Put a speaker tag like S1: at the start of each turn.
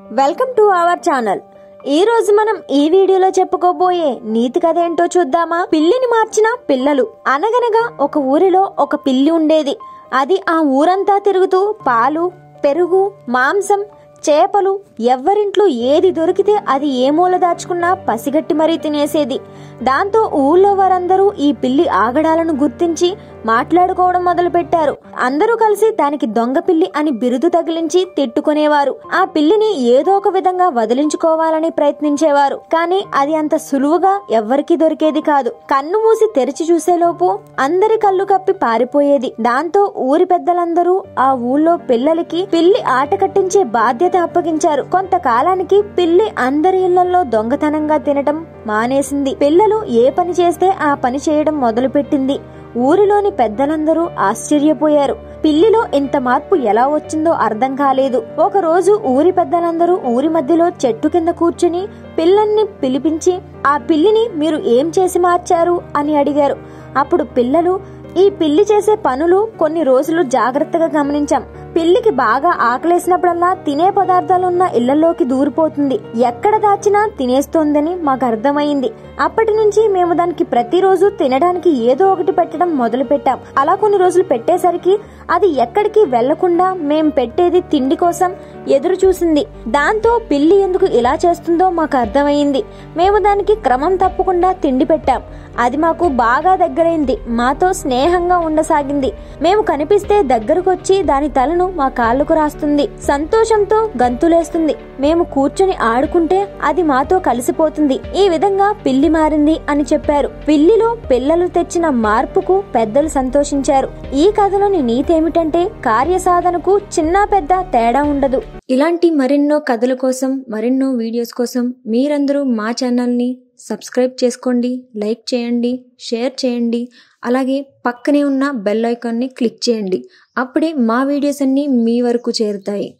S1: welcome to our channel ఈ రోజు మనం ఈ వీడియోలో చెప్పుకోబోయే నీతి కథ ఏంటో చూద్దామా పిల్లిని మార్చిన పిల్లలు అనగనగా ఒక ఊరిలో ఒక పిల్లి ఉండేది అది ఆ ఊరంతా తిరుగుతూ పాలు పెరుగు మాంసం చేపలు ఎవ్వరింట్లో ఏది దొరికితే అది ఏ మూల దాచుకున్నా పసిగట్టి మరీ తినేసేది దాంతో ఊళ్ళో వారందరూ ఈ పిల్లి ఆగడాలను గుర్తించి మాట్లాడుకోవడం మొదలుపెట్టారు అందరూ కలిసి దానికి దొంగ పిల్లి అని బిరుదు తగిలించి తిట్టుకునేవారు ఆ పిల్లిని ఏదో ఒక విధంగా వదిలించుకోవాలని ప్రయత్నించేవారు కానీ అది అంత సులువుగా ఎవ్వరికీ దొరికేది కాదు కన్ను మూసి తెరిచి చూసేలోపు అందరి కళ్ళు కప్పి పారిపోయేది దాంతో ఊరి పెద్దలందరూ ఆ ఊళ్ళో పిల్లలకి పిల్లి ఆట కట్టించే బాధ్యత అప్పగించారు కొంతకాలానికి పిల్లి అందరి ఇళ్లలో దొంగతనంగా తినటం మానేసింది పిల్లలు ఏ పని చేస్తే ఆ పని చేయడం మొదలుపెట్టింది ఊరిలోని పెద్దలందరూ ఆశ్చర్యపోయారు పిల్లిలో ఇంత మార్పు ఎలా వచ్చిందో అర్థం కాలేదు ఒక రోజు ఊరి పెద్దలందరూ ఊరి మధ్యలో చెట్టు కింద కూర్చుని పిల్లల్ని పిలిపించి ఆ పిల్లిని మీరు ఏం చేసి మార్చారు అని అడిగారు అప్పుడు పిల్లలు ఈ పిల్లి చేసే పనులు కొన్ని రోజులు జాగ్రత్తగా గమనించాం పిల్లికి బాగా ఆకలేసినప్పుడల్లా తినే పదార్థాలున్న ఇళ్లలోకి దూరిపోతుంది ఎక్కడ దాచినా తినేస్తోందని మాకు అర్థమైంది అప్పటి నుంచి మేము దానికి ప్రతిరోజు తినడానికి ఏదో ఒకటి పెట్టడం మొదలు పెట్టాం అలా కొన్ని రోజులు పెట్టేసరికి అది ఎక్కడికి వెళ్లకుండా మేం పెట్టేది తిండి కోసం ఎదురు చూసింది దాంతో పిల్లి ఎందుకు ఇలా చేస్తుందో మాకు అర్థమైంది మేము దానికి క్రమం తప్పకుండా తిండి పెట్టాం అది మాకు బాగా దగ్గరైంది మాతో స్నేహంగా ఉండసాగింది మేము కనిపిస్తే దగ్గరకొచ్చి దాని తలను మా కాళ్ళకు రాస్తుంది సంతోషంతో గంతులేస్తుంది మేము కూర్చొని ఆడుకుంటే అది మాతో కలిసిపోతుంది ఈ విధంగా పిల్లి మారింది అని చెప్పారు పిల్లిలో పిల్లలు తెచ్చిన మార్పుకు పెద్దలు సంతోషించారు ఈ కథలోని నీతి ఏమిటంటే కార్యసాధనకు చిన్న పెద్ద తేడా ఉండదు ఇలాంటి మరెన్నో కథల కోసం మరెన్నో వీడియోస్ కోసం మీరందరూ మా ఛానల్ని సబ్స్క్రైబ్ చేసుకోండి లైక్ చేయండి షేర్ చేయండి అలాగే పక్కనే ఉన్న బెల్ ఐకాన్ని క్లిక్ చేయండి అప్పుడే మా వీడియోస్ అన్నీ మీ వరకు చేరుతాయి